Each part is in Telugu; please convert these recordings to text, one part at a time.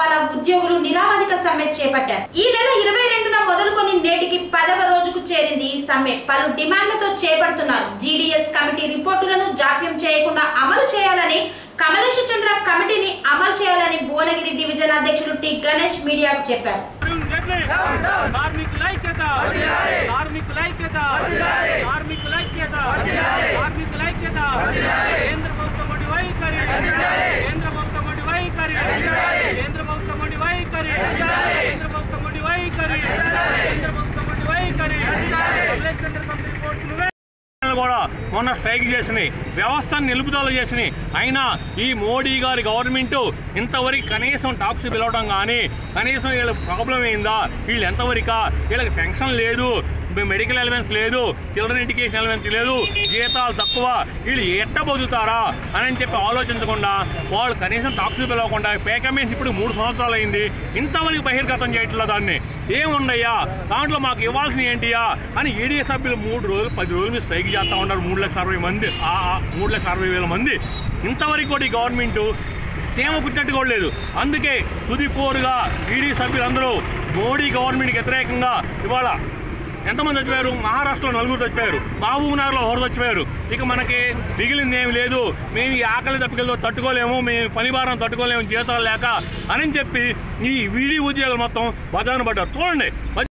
తపాలా ఉద్యోగులు నిరావధిక సమ్మె చేపట్టారు ఈ నెల ఇరవై రెండున మొదలుకొని నేటికి పదవ రోజుకు చేరింది ఈ సమ్మె పలు డిమాండ్లతో చేపడుతున్నారు జీడీఎస్ కమిటీ రిపోర్టులను జాప్యం చేయకుండా అమలు చేయాలని కమలేష్ చంద్ర కమిటీని అమలు చేయాలని భువనగిరి డివిజన్ అధ్యక్షుడు టి గణేష్ మీడియాకు చెప్పారు అరుణ్ జైట్లీ కార్మికుల ఐక్యత కార్మికుల ఐక్యత కార్మికుల ఐక్యత కార్మికుల ఐక్యత కేంద్ర ప్రభుత్వం మొండి వైఖరి కేంద్ర ప్రభుత్వం మొండి వైఖరి కేంద్ర ప్రభుత్వం మొండి వైఖరి కేంద్ర ప్రభుత్వం మొండి వైఖరి కేంద్ర ప్రభుత్వం మొండి వైఖరి కమలేష్ చంద్ర కంపెనీ రిపోర్ట్స్ కూడా మొన్న స్ట్రైక్ చేసినాయి వ్యవస్థను నిలుపుదల చేసినాయి అయినా ఈ మోడీ గారి గవర్నమెంట్ ఇంతవరకు కనీసం టాక్స్ పిలవడం కానీ కనీసం వీళ్ళ ప్రాబ్లం ఏందా వీళ్ళు ఎంతవరకా వీళ్ళకి పెన్షన్ లేదు మెడికల్ అలవెన్స్ లేదు చిల్డ్రన్ ఎడ్యుకేషన్ అలవెన్స్ లేదు జీతాలు తక్కువ వీళ్ళు ఎట్ట బతుకుతారా అని చెప్పి ఆలోచించకుండా వాళ్ళు కనీసం టాక్స్ పిలవకుండా పే కమిషన్ ఇప్పుడు మూడు సంవత్సరాలు అయింది ఇంతవరకు బహిర్గతం చేయట్లేదు దాన్ని ఏముండయ్యా దాంట్లో మాకు ఇవ్వాల్సిన ఏంటియా అని ఈడీ సభ్యులు మూడు రోజులు పది రోజులు మీరు స్ట్రైక్ చేస్తూ ఉన్నారు మూడు లక్షల అరవై మంది ఆ ఆ మూడు లక్షల అరవై వేల మంది ఇంతవరకు కూడా ఈ గవర్నమెంట్ సీమ గుర్తినట్టు కూడా లేదు అందుకే తుదిపోరుగా ఈడీ సభ్యులందరూ మోడీ గవర్నమెంట్కి వ్యతిరేకంగా ఇవాళ ఎంతమంది చచ్చిపోయారు మహారాష్ట్రలో నలుగురు చచ్చిపోయారు మహబూబ్నగర్లో ఒకరు చచ్చిపోయారు ఇక మనకి మిగిలింది ఏమి లేదు మేము ఈ ఆకలి తప్పికలతో తట్టుకోలేము మేము పని భారం తట్టుకోలేము జీతాలు లేక అని చెప్పి ఈ వీడి ఉద్యోగులు మొత్తం బదాన పడ్డారు చూడండి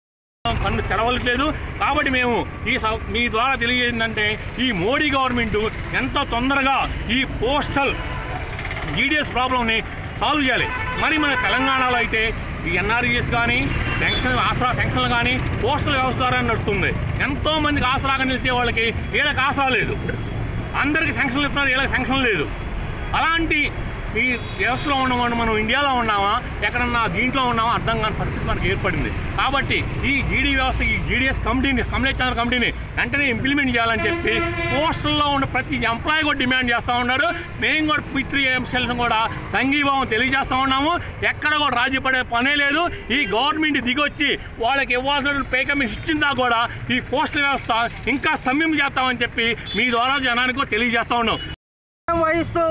కన్ను తెరవట్లేదు కాబట్టి మేము ఈ స- మీ ద్వారా తెలియజేసిందంటే ఈ మోడీ గవర్నమెంట్ ఎంత తొందరగా ఈ పోస్టల్ జీడిఎస్ ప్రాబ్లమ్ని సాల్వ్ చేయాలి మరి మన తెలంగాణలో అయితే ఈ ఎన్ఆర్జీఎస్ కానీ పెన్షన్ ఆసరా పెన్షన్లు కానీ పోస్టల్ వ్యవస్థ ద్వారా నడుస్తుంది ఎంతో మందికి ఆసరాగా నిలిచే వాళ్ళకి వీళ్ళకి ఆసరా లేదు అందరికీ పెన్షన్లు ఇస్తున్నారు వీళ్ళకి పెన్షన్ లేదు అలాంటి ఈ వ్యవస్థలో ఉన్నామని మనం ఇండియాలో ఉన్నామా ఎక్కడన్నా దీంట్లో ఉన్నామా అర్థం కాని పరిస్థితి మనకు ఏర్పడింది కాబట్టి ఈ జీడీ వ్యవస్థ ఈ జీడీఎస్ కమిటీని కమలేష్ చంద్ర కమిటీని వెంటనే ఇంప్లిమెంట్ చేయాలని చెప్పి పోస్టుల్లో ఉన్న ప్రతి ఎంప్లాయీ కూడా డిమాండ్ చేస్తూ ఉన్నాడు మేము కూడా పిత్రి అంశాలను కూడా సంఘీభావం తెలియజేస్తూ ఉన్నాము ఎక్కడ కూడా రాజీ పడే పనే లేదు ఈ గవర్నమెంట్ దిగొచ్చి వాళ్ళకి ఇవ్వాల్సిన పే కమిషన్ ఇచ్చిందా కూడా ఈ పోస్టల్ వ్యవస్థ ఇంకా సమయం చేస్తామని చెప్పి మీ ద్వారా జనానికి కూడా తెలియజేస్తా ఉన్నాం వహిస్తూ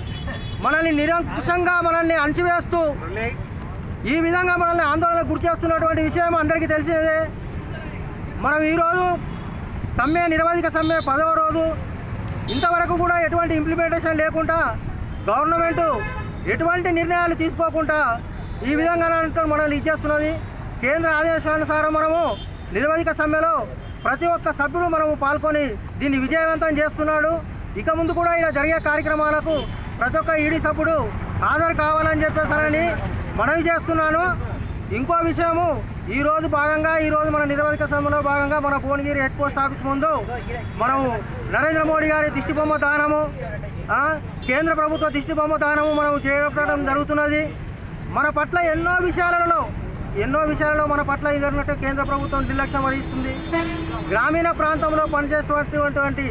మనల్ని నిరంకుశంగా మనల్ని అణచివేస్తూ ఈ విధంగా మనల్ని ఆందోళన గురి చేస్తున్నటువంటి విషయం అందరికీ తెలిసినదే మనం ఈరోజు సమ్మె నిరవధిక సమ్మె పదవ రోజు ఇంతవరకు కూడా ఎటువంటి ఇంప్లిమెంటేషన్ లేకుండా గవర్నమెంట్ ఎటువంటి నిర్ణయాలు తీసుకోకుండా ఈ విధంగా మనల్ని ఇచ్చేస్తున్నది కేంద్ర ఆదేశానుసారం మనము నిరవధిక సమ్మెలో ప్రతి ఒక్క సభ్యుడు మనము పాల్గొని దీన్ని విజయవంతం చేస్తున్నాడు ఇక ముందు కూడా ఇలా జరిగే కార్యక్రమాలకు ప్రతి ఒక్క ఈడీ సభ్యుడు హాజరు కావాలని చెప్పేసారని మనవి చేస్తున్నాను ఇంకో విషయము ఈ రోజు భాగంగా ఈ రోజు మన నిరవధిక సమ్మెలో భాగంగా మన భువనగిరి హెడ్ పోస్ట్ ఆఫీస్ ముందు మనం నరేంద్ర మోడీ గారి దిష్టి బొమ్మ దానము ఆ, కేంద్ర ప్రభుత్వ దిష్టి బొమ్మ దానము మనం చేయడం జరుగుతున్నది మన పట్ల ఎన్నో విషయాలలో ఎన్నో విషయాలలో మన పట్ల ఇదన్నట్టు కేంద్ర ప్రభుత్వం నిర్లక్ష్యం వహిస్తుంది గ్రామీణ ప్రాంతంలో పనిచేస్తున్నటువంటి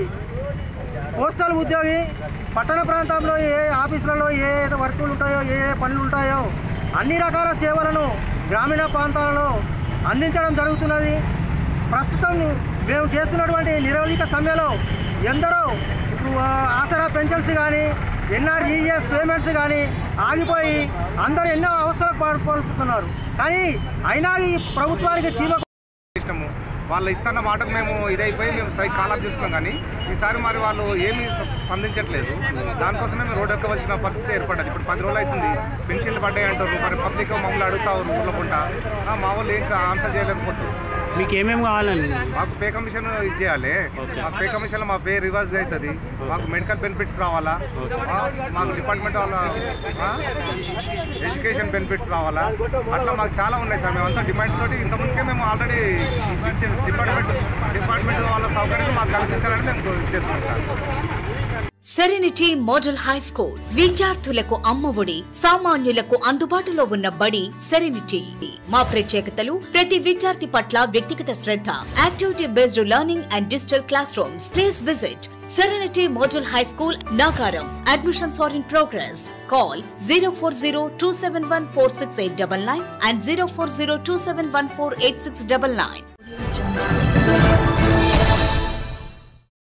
పోస్టల్ ఉద్యోగి పట్టణ ప్రాంతంలో ఏ ఆఫీసులలో ఏ ఏ వర్కులు ఉంటాయో ఏ ఏ పనులు ఉంటాయో అన్ని రకాల సేవలను గ్రామీణ ప్రాంతాలలో అందించడం జరుగుతున్నది ప్రస్తుతం మేము చేస్తున్నటువంటి నిరవధిక సమ్మెలో ఎందరో ఇప్పుడు ఆ, ఆసరా పెన్షన్స్ కానీ ఎన్ఆర్జీఎస్ పేమెంట్స్ కానీ ఆగిపోయి అందరూ ఎన్నో అవస్థలకు పాల్పడుతున్నారు కానీ అయినా ఈ ప్రభుత్వానికి చీమ ఇష్టము వాళ్ళు ఇస్తున్న మాటకు మేము ఇదైపోయి మేము స్ట్రైక్ కాల్ ఆఫ్ చేస్తున్నాం కానీ ఈసారి మరి వాళ్ళు ఏమీ స్పందించట్లేదు దానికోసమే మేము రోడ్డు ఎక్కవలసిన పరిస్థితి ఏర్పడ్డది ఇప్పుడు పది రోజులు అవుతుంది పెన్షన్లు పడ్డాయి అంటారు మరి పబ్లిక్ మమ్మల్ని అడుగుతారు ఊళ్ళో పుంట ఆ, మా వాళ్ళు ఏం ఆన్సర్ చేయలేకపోతారు మీకు ఏమేమి కావాలండి మాకు పే కమిషన్ ఇచ్చేయాలి మాకు పే కమిషన్లో మా పే రివర్స్ అవుతుంది మాకు మెడికల్ బెనిఫిట్స్ రావాలా ఆ, మాకు డిపార్ట్మెంట్ వాళ్ళ ఆ, ఎడ్యుకేషన్ బెనిఫిట్స్ రావాలా అట్లా మాకు చాలా ఉన్నాయి సార్ మేమంతా డిమాండ్స్ తోటి ఇంతకుముందుకే మేము ఆల్రెడీ డిపార్ట్మెంట్ డిపార్ట్మెంట్ వాళ్ళ సౌకర్యం మాకు కల్పించాలని మేము చేస్తున్నాం sir serenity model high school విద్యార్థులకు అమ్మఒడి సామాన్యులకు అందుబాటులో ఉన్న బడి సెరెనిటీ మా ప్రత్యేకతలు ప్రతి విద్యార్థి పట్ల వ్యక్తిగత శ్రద్ధ activity based learning and digital classrooms please visit serenity model high school Nacharam admissions are in progress call zero four zero two seven one four six eight double nine and zero four zero two seven one four eight six double nine